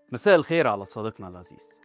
مساء الخير على صديقنا العزيز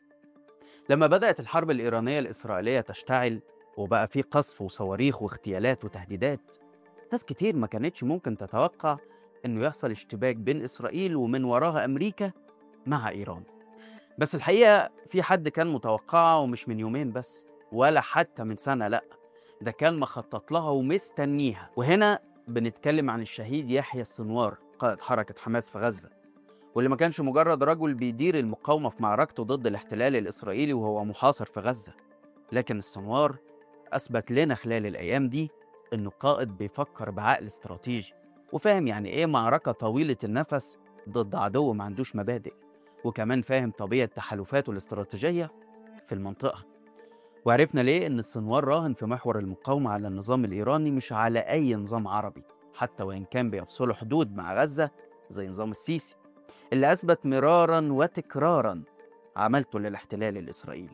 لما بدأت الحرب الإيرانية الإسرائيلية تشتعل وبقى في قصف وصواريخ واغتيالات وتهديدات ناس كتير ما كانتش ممكن تتوقع إنه يحصل اشتباك بين إسرائيل ومن وراها أمريكا مع إيران بس الحقيقة في حد كان متوقعها ومش من يومين بس ولا حتى من سنة لأ ده كان مخطط لها ومستنيها وهنا بنتكلم عن الشهيد يحيى السنوار قائد حركة حماس في غزة واللي ما كانش مجرد رجل بيدير المقاومة في معركته ضد الاحتلال الإسرائيلي وهو محاصر في غزة لكن السنوار أثبت لنا خلال الأيام دي إنه قائد بيفكر بعقل استراتيجي وفاهم يعني إيه معركة طويلة النفس ضد عدو ما عندوش مبادئ وكمان فاهم طبيعة تحالفاته الاستراتيجية في المنطقة وعرفنا ليه إن السنوار راهن في محور المقاومة على النظام الإيراني مش على أي نظام عربي حتى وإن كان بيفصلوا حدود مع غزة زي نظام السيسي اللي أثبت مرارا وتكرارا عملته للاحتلال الإسرائيلي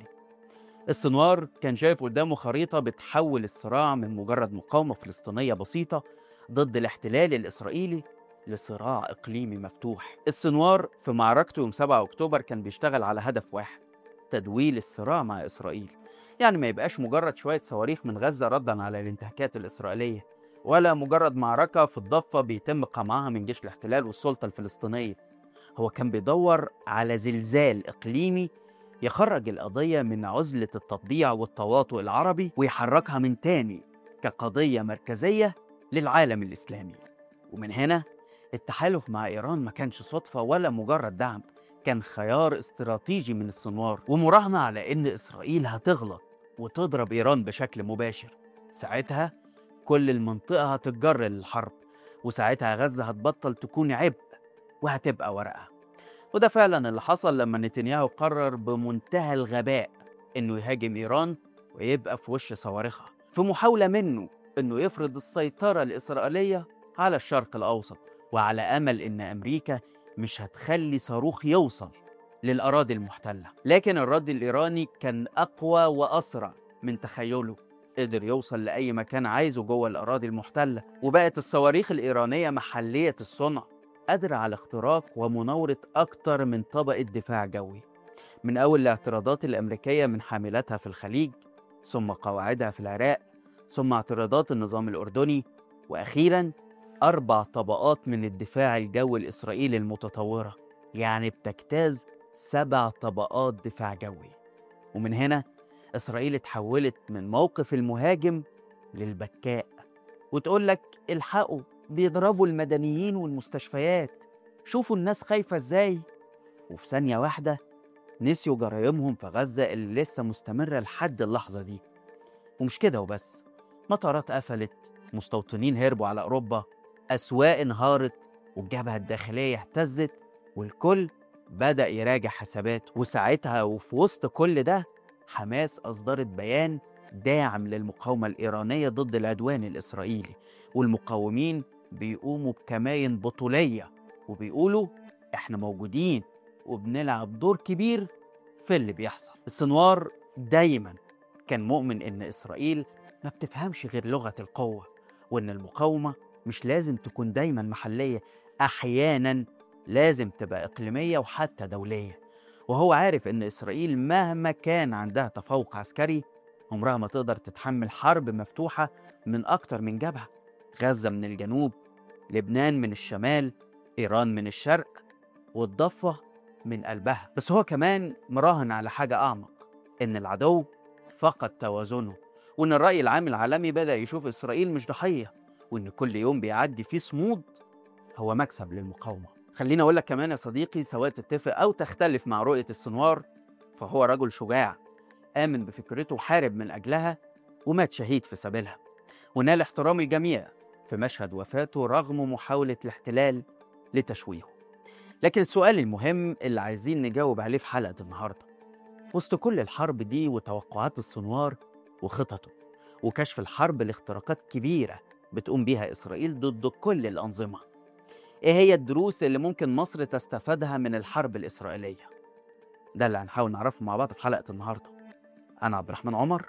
السنوار كان شايف قدامه خريطة بتحول الصراع من مجرد مقاومة فلسطينية بسيطة ضد الاحتلال الإسرائيلي لصراع إقليمي مفتوح السنوار في معركته يوم 7 أكتوبر كان بيشتغل على هدف واحد تدويل الصراع مع إسرائيل يعني ما يبقاش مجرد شوية صواريخ من غزة ردا على الانتهاكات الإسرائيلية ولا مجرد معركة في الضفة بيتم قمعها من جيش الاحتلال والسلطة الفلسطينية هو كان بيدور على زلزال إقليمي يخرج القضية من عزلة التطبيع والتواطؤ العربي ويحركها من تاني كقضية مركزية للعالم الإسلامي ومن هنا التحالف مع إيران ما كانش صدفة ولا مجرد دعم كان خيار استراتيجي من السنوار ومراهنة على إن إسرائيل هتغلط وتضرب إيران بشكل مباشر ساعتها كل المنطقة هتتجر للحرب وساعتها غزة هتبطل تكون عبء وهتبقى ورقة وده فعلا اللي حصل لما نتنياهو قرر بمنتهى الغباء انه يهاجم ايران ويبقى في وش صواريخها في محاولة منه انه يفرض السيطرة الاسرائيلية على الشرق الاوسط وعلى امل ان امريكا مش هتخلي صاروخ يوصل للاراضي المحتلة لكن الرد الايراني كان اقوى واسرع من تخيله قدر يوصل لأي مكان عايزه جوه الأراضي المحتلة وبقت الصواريخ الإيرانية محلية الصنع قادرة على اختراق ومناورة أكتر من طبقة دفاع جوي من أول الاعتراضات الأمريكية من حاملاتها في الخليج ثم قواعدها في العراق ثم اعتراضات النظام الأردني وأخيرا أربع طبقات من الدفاع الجوي الإسرائيلي المتطورة يعني بتجتاز سبع طبقات دفاع جوي ومن هنا إسرائيل اتحولت من موقف المهاجم للبكاء وتقول لك الحقوا بيضربوا المدنيين والمستشفيات شوفوا الناس خايفة ازاي وفي ثانية واحدة نسيوا جرايمهم في غزة اللي لسه مستمرة لحد اللحظة دي ومش كده وبس مطارات قفلت مستوطنين هربوا على أوروبا أسواق انهارت والجبهة الداخلية اهتزت والكل بدأ يراجع حسابات وساعتها وفي وسط كل ده حماس أصدرت بيان داعم للمقاومة الإيرانية ضد العدوان الإسرائيلي والمقاومين بيقوموا بكماين بطولية وبيقولوا إحنا موجودين وبنلعب دور كبير في اللي بيحصل السنوار دايما كان مؤمن إن إسرائيل ما بتفهمش غير لغة القوة وإن المقاومة مش لازم تكون دايما محلية أحيانا لازم تبقى إقليمية وحتى دولية وهو عارف إن إسرائيل مهما كان عندها تفوق عسكري عمرها ما تقدر تتحمل حرب مفتوحة من أكتر من جبهة غزة من الجنوب لبنان من الشمال إيران من الشرق والضفة من قلبها بس هو كمان مراهن على حاجة أعمق إن العدو فقد توازنه وإن الرأي العام العالمي بدأ يشوف إسرائيل مش ضحية وإن كل يوم بيعدي فيه صمود هو مكسب للمقاومة خليني أقول لك كمان يا صديقي سواء تتفق أو تختلف مع رؤية السنوار فهو رجل شجاع آمن بفكرته وحارب من أجلها ومات شهيد في سبيلها ونال احترام الجميع في مشهد وفاته رغم محاولة الاحتلال لتشويهه لكن السؤال المهم اللي عايزين نجاوب عليه في حلقة النهاردة وسط كل الحرب دي وتوقعات السنوار وخططه وكشف الحرب لاختراقات كبيرة بتقوم بيها إسرائيل ضد كل الأنظمة إيه هي الدروس اللي ممكن مصر تستفادها من الحرب الإسرائيلية؟ ده اللي هنحاول نعرفه مع بعض في حلقة النهاردة أنا عبد الرحمن عمر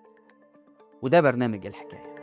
وده برنامج الحكاية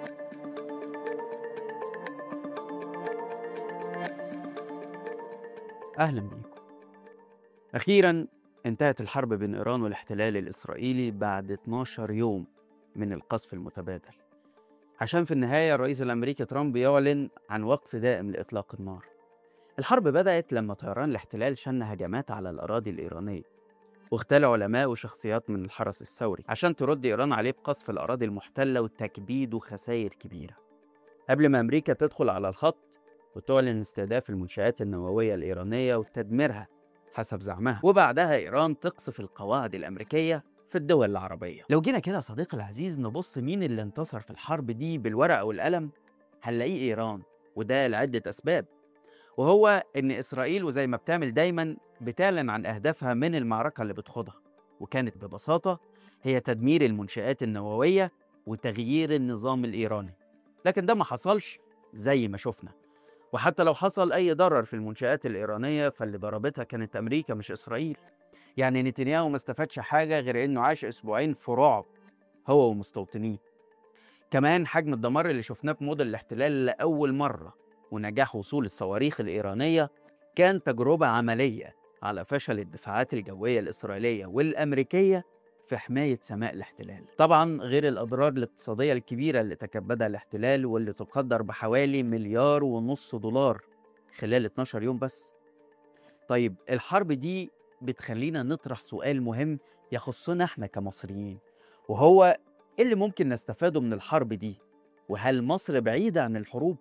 أهلا بيكم أخيرا انتهت الحرب بين إيران والاحتلال الإسرائيلي بعد 12 يوم من القصف المتبادل عشان في النهاية الرئيس الأمريكي ترامب يعلن عن وقف دائم لإطلاق النار الحرب بدأت لما طيران الاحتلال شن هجمات على الأراضي الإيرانية واختال علماء وشخصيات من الحرس الثوري عشان ترد إيران عليه بقصف الأراضي المحتلة وتكبيد وخسائر كبيرة قبل ما أمريكا تدخل على الخط وتعلن استهداف المنشآت النووية الإيرانية وتدميرها حسب زعمها وبعدها إيران تقصف القواعد الأمريكية في الدول العربية لو جينا كده يا صديقي العزيز نبص مين اللي انتصر في الحرب دي بالورقة والقلم هنلاقيه إيران وده لعدة أسباب وهو إن إسرائيل وزي ما بتعمل دايما بتعلن عن أهدافها من المعركة اللي بتخوضها وكانت ببساطة هي تدمير المنشآت النووية وتغيير النظام الإيراني لكن ده ما حصلش زي ما شفنا وحتى لو حصل أي ضرر في المنشآت الإيرانية فاللي ضربتها كانت أمريكا مش إسرائيل يعني نتنياهو ما استفادش حاجة غير إنه عاش أسبوعين في رعب هو ومستوطنيه كمان حجم الدمار اللي شفناه في مدن الاحتلال لأول مرة ونجاح وصول الصواريخ الإيرانية كان تجربة عملية على فشل الدفاعات الجوية الإسرائيلية والأمريكية في حماية سماء الاحتلال طبعا غير الأضرار الاقتصادية الكبيرة اللي تكبدها الاحتلال واللي تقدر بحوالي مليار ونص دولار خلال 12 يوم بس طيب الحرب دي بتخلينا نطرح سؤال مهم يخصنا احنا كمصريين وهو ايه اللي ممكن نستفاده من الحرب دي وهل مصر بعيدة عن الحروب؟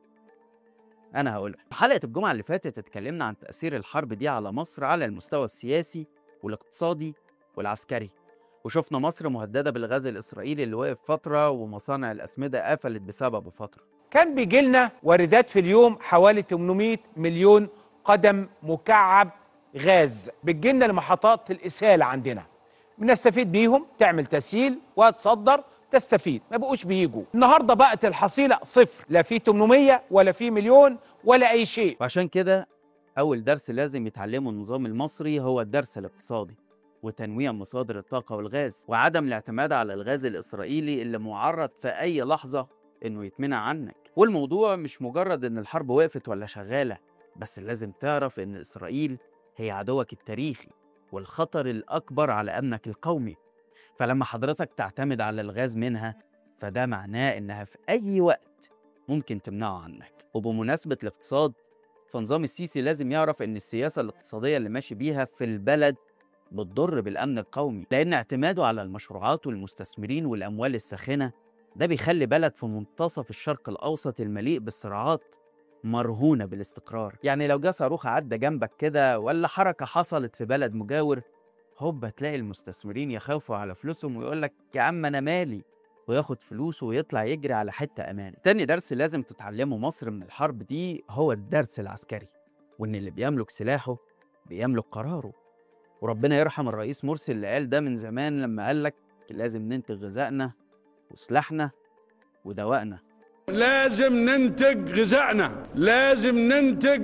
أنا هقولك في حلقة الجمعة اللي فاتت اتكلمنا عن تأثير الحرب دي على مصر على المستوى السياسي والاقتصادي والعسكري وشفنا مصر مهددة بالغاز الإسرائيلي اللي وقف فترة ومصانع الأسمدة قفلت بسببه فترة كان بيجي لنا واردات في اليوم حوالي 800 مليون قدم مكعب غاز بتجي لنا لمحطات الإسالة عندنا بنستفيد بيهم تعمل تسييل وتصدر تستفيد ما بقوش بيجوا النهارده بقت الحصيله صفر لا في 800 ولا في مليون ولا اي شيء وعشان كده أول درس لازم يتعلمه النظام المصري هو الدرس الاقتصادي وتنويع مصادر الطاقة والغاز وعدم الاعتماد على الغاز الإسرائيلي اللي معرض في أي لحظة إنه يتمنع عنك والموضوع مش مجرد إن الحرب وقفت ولا شغالة بس لازم تعرف إن إسرائيل هي عدوك التاريخي والخطر الأكبر على أمنك القومي فلما حضرتك تعتمد على الغاز منها فده معناه إنها في أي وقت ممكن تمنعه عنك وبمناسبة الاقتصاد فنظام السيسي لازم يعرف إن السياسة الاقتصادية اللي ماشي بيها في البلد بتضر بالأمن القومي لأن اعتماده على المشروعات والمستثمرين والأموال الساخنة ده بيخلي بلد في منتصف الشرق الأوسط المليء بالصراعات مرهونة بالاستقرار يعني لو جه صاروخ عدى جنبك كده ولا حركة حصلت في بلد مجاور هوب تلاقي المستثمرين يخافوا على فلوسهم ويقول لك يا عم أنا مالي وياخد فلوسه ويطلع يجري على حتة أمان تاني درس لازم تتعلمه مصر من الحرب دي هو الدرس العسكري وإن اللي بيملك سلاحه بيملك قراره وربنا يرحم الرئيس مرسي اللي قال ده من زمان لما قال لك لازم ننتج غذائنا وسلاحنا ودوائنا لازم ننتج غذائنا لازم ننتج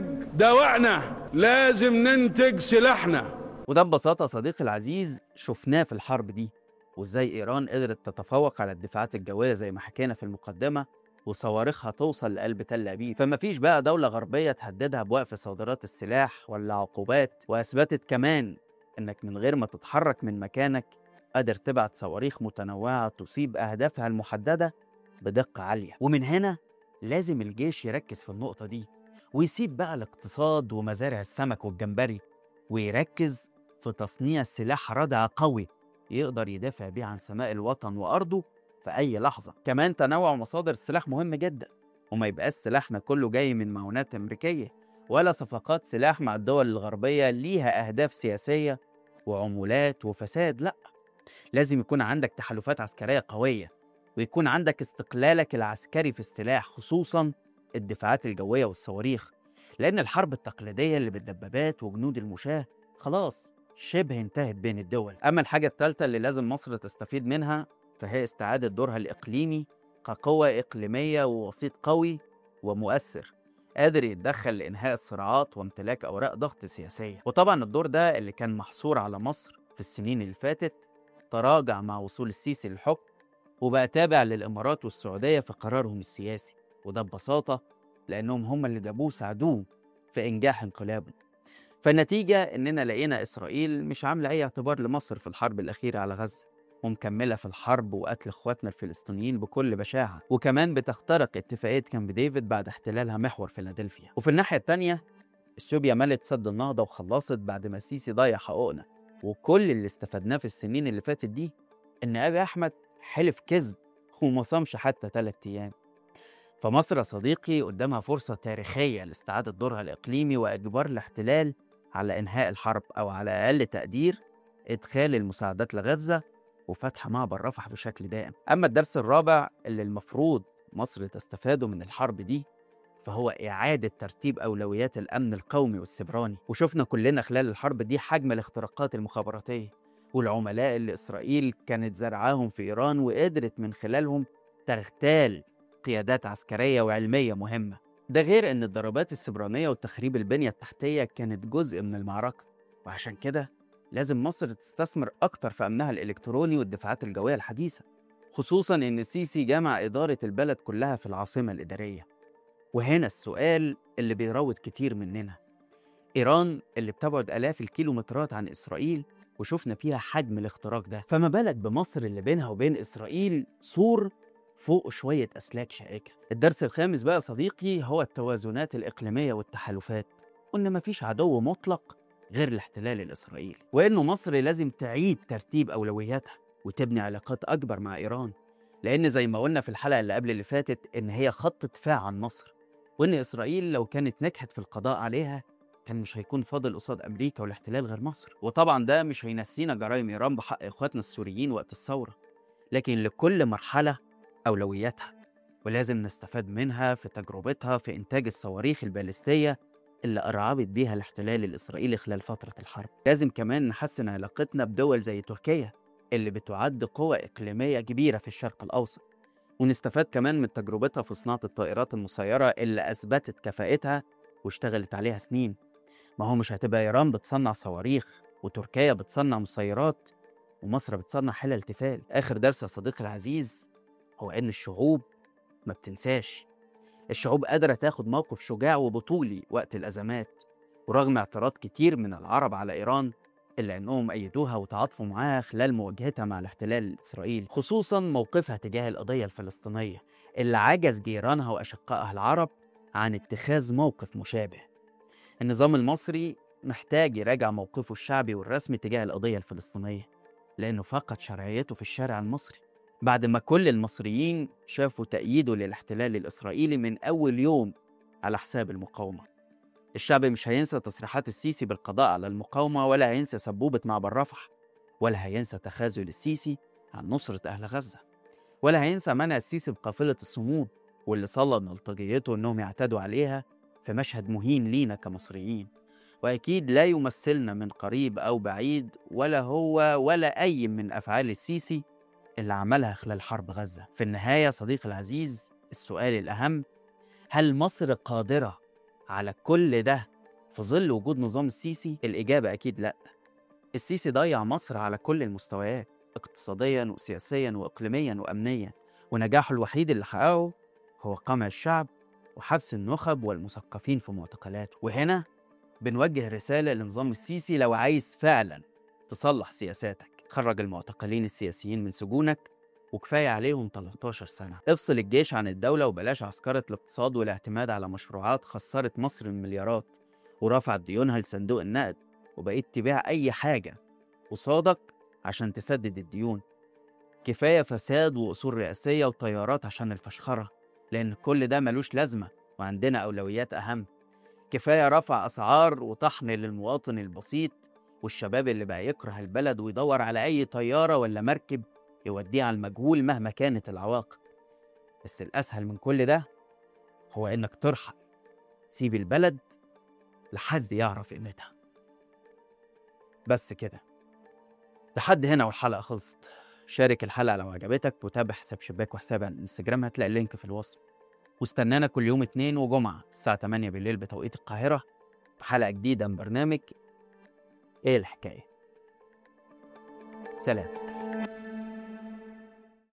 دواءنا لازم ننتج سلاحنا وده ببساطة صديقي العزيز شفناه في الحرب دي وازاي إيران قدرت تتفوق على الدفاعات الجوية زي ما حكينا في المقدمة وصواريخها توصل لقلب تل أبيب فما فيش بقى دولة غربية تهددها بوقف صادرات السلاح ولا عقوبات وأثبتت كمان إنك من غير ما تتحرك من مكانك قادر تبعت صواريخ متنوعة تصيب أهدافها المحددة بدقة عالية ومن هنا لازم الجيش يركز في النقطة دي ويسيب بقى الاقتصاد ومزارع السمك والجمبري ويركز في تصنيع سلاح ردع قوي يقدر يدافع بيه عن سماء الوطن وأرضه في أي لحظة كمان تنوع مصادر السلاح مهم جدا وما يبقاش سلاحنا كله جاي من معونات أمريكية ولا صفقات سلاح مع الدول الغربية ليها أهداف سياسية وعمولات وفساد لأ لازم يكون عندك تحالفات عسكرية قوية ويكون عندك استقلالك العسكري في السلاح خصوصا الدفاعات الجوية والصواريخ لأن الحرب التقليدية اللي بالدبابات وجنود المشاة خلاص شبه انتهت بين الدول أما الحاجة الثالثة اللي لازم مصر تستفيد منها فهي استعادة دورها الإقليمي كقوة إقليمية ووسيط قوي ومؤثر قادر يتدخل لإنهاء الصراعات وامتلاك أوراق ضغط سياسية وطبعا الدور ده اللي كان محصور على مصر في السنين اللي فاتت تراجع مع وصول السيسي للحكم وبقى تابع للإمارات والسعودية في قرارهم السياسي وده ببساطة لأنهم هم اللي جابوه ساعدوه في إنجاح انقلابه فالنتيجة إننا لقينا إسرائيل مش عاملة أي اعتبار لمصر في الحرب الأخيرة على غزة ومكملة في الحرب وقتل إخواتنا الفلسطينيين بكل بشاعة وكمان بتخترق اتفاقية كامب ديفيد بعد احتلالها محور فيلادلفيا وفي الناحية التانية اثيوبيا ملت سد النهضة وخلصت بعد ما السيسي ضيع حقوقنا وكل اللي استفدناه في السنين اللي فاتت دي إن أبي أحمد حلف كذب وما صامش حتى ثلاثة أيام فمصر يا صديقي قدامها فرصة تاريخية لاستعادة دورها الإقليمي وإجبار الاحتلال على إنهاء الحرب أو على أقل تقدير إدخال المساعدات لغزة وفتح معبر رفح بشكل دائم أما الدرس الرابع اللي المفروض مصر تستفاده من الحرب دي فهو إعادة ترتيب أولويات الأمن القومي والسبراني وشفنا كلنا خلال الحرب دي حجم الاختراقات المخابراتية والعملاء اللي إسرائيل كانت زرعاهم في إيران وقدرت من خلالهم تغتال قيادات عسكرية وعلمية مهمة ده غير أن الضربات السبرانية وتخريب البنية التحتية كانت جزء من المعركة وعشان كده لازم مصر تستثمر أكتر في أمنها الإلكتروني والدفاعات الجوية الحديثة خصوصا أن السيسي جمع إدارة البلد كلها في العاصمة الإدارية وهنا السؤال اللي بيراود كتير مننا إيران اللي بتبعد آلاف الكيلومترات عن إسرائيل وشفنا فيها حجم الاختراق ده فما بالك بمصر اللي بينها وبين إسرائيل سور فوق شوية أسلاك شائكة الدرس الخامس بقى صديقي هو التوازنات الإقليمية والتحالفات وإن مفيش عدو مطلق غير الاحتلال الإسرائيلي وإنه مصر لازم تعيد ترتيب أولوياتها وتبني علاقات أكبر مع إيران لأن زي ما قلنا في الحلقة اللي قبل اللي فاتت إن هي خط دفاع عن مصر وإن إسرائيل لو كانت نجحت في القضاء عليها كان مش هيكون فاضل قصاد أمريكا والاحتلال غير مصر وطبعا ده مش هينسينا جرائم إيران بحق إخواتنا السوريين وقت الثورة لكن لكل مرحلة أولوياتها ولازم نستفاد منها في تجربتها في إنتاج الصواريخ البالستية اللي أرعبت بيها الاحتلال الإسرائيلي خلال فترة الحرب لازم كمان نحسن علاقتنا بدول زي تركيا اللي بتعد قوة إقليمية كبيرة في الشرق الأوسط ونستفاد كمان من تجربتها في صناعة الطائرات المسيرة اللي أثبتت كفاءتها واشتغلت عليها سنين ما هو مش هتبقى إيران بتصنع صواريخ وتركيا بتصنع مسيرات ومصر بتصنع حلل تفال آخر درس يا صديقي العزيز هو إن الشعوب ما بتنساش الشعوب قادرة تاخد موقف شجاع وبطولي وقت الأزمات ورغم اعتراض كتير من العرب على إيران إلا أنهم أيدوها وتعاطفوا معاها خلال مواجهتها مع الاحتلال الإسرائيلي خصوصا موقفها تجاه القضية الفلسطينية اللي عجز جيرانها وأشقائها العرب عن اتخاذ موقف مشابه النظام المصري محتاج يراجع موقفه الشعبي والرسمي تجاه القضية الفلسطينية لأنه فقد شرعيته في الشارع المصري بعد ما كل المصريين شافوا تأييده للاحتلال الإسرائيلي من أول يوم على حساب المقاومة الشعب مش هينسى تصريحات السيسي بالقضاء على المقاومة ولا هينسى سبوبة معبر رفح ولا هينسى تخاذل السيسي عن نصرة أهل غزة ولا هينسى منع السيسي بقافلة الصمود واللي صلى بلطجيته إنهم يعتدوا عليها في مشهد مهين لينا كمصريين وأكيد لا يمثلنا من قريب أو بعيد ولا هو ولا أي من أفعال السيسي اللي عملها خلال حرب غزة في النهاية صديقي العزيز السؤال الأهم هل مصر قادرة على كل ده في ظل وجود نظام السيسي؟ الإجابة أكيد لأ السيسي ضيع مصر على كل المستويات اقتصاديا وسياسيا وإقليميا وأمنيا ونجاحه الوحيد اللي حققه هو قمع الشعب وحبس النخب والمثقفين في معتقلاته وهنا بنوجه رسالة لنظام السيسي لو عايز فعلا تصلح سياساتك خرج المعتقلين السياسيين من سجونك وكفاية عليهم 13 سنة افصل الجيش عن الدولة وبلاش عسكرة الاقتصاد والاعتماد على مشروعات خسرت مصر المليارات ورفعت ديونها لصندوق النقد وبقيت تبيع أي حاجة قصادك عشان تسدد الديون كفاية فساد وأصول رئاسية وطيارات عشان الفشخرة لأن كل ده ملوش لازمة وعندنا أولويات أهم كفاية رفع أسعار وطحن للمواطن البسيط والشباب اللي بقى يكره البلد ويدور على أي طيارة ولا مركب يوديه على المجهول مهما كانت العواقب بس الأسهل من كل ده هو إنك ترحل تسيب البلد لحد يعرف قيمتها بس كده لحد هنا والحلقة خلصت شارك الحلقة لو عجبتك وتابع حساب شباك وحسابي على الانستجرام هتلاقي اللينك في الوصف واستنانا كل يوم اتنين وجمعة الساعة 8 بالليل بتوقيت القاهرة في حلقة جديدة من برنامج ايه الحكاية سلام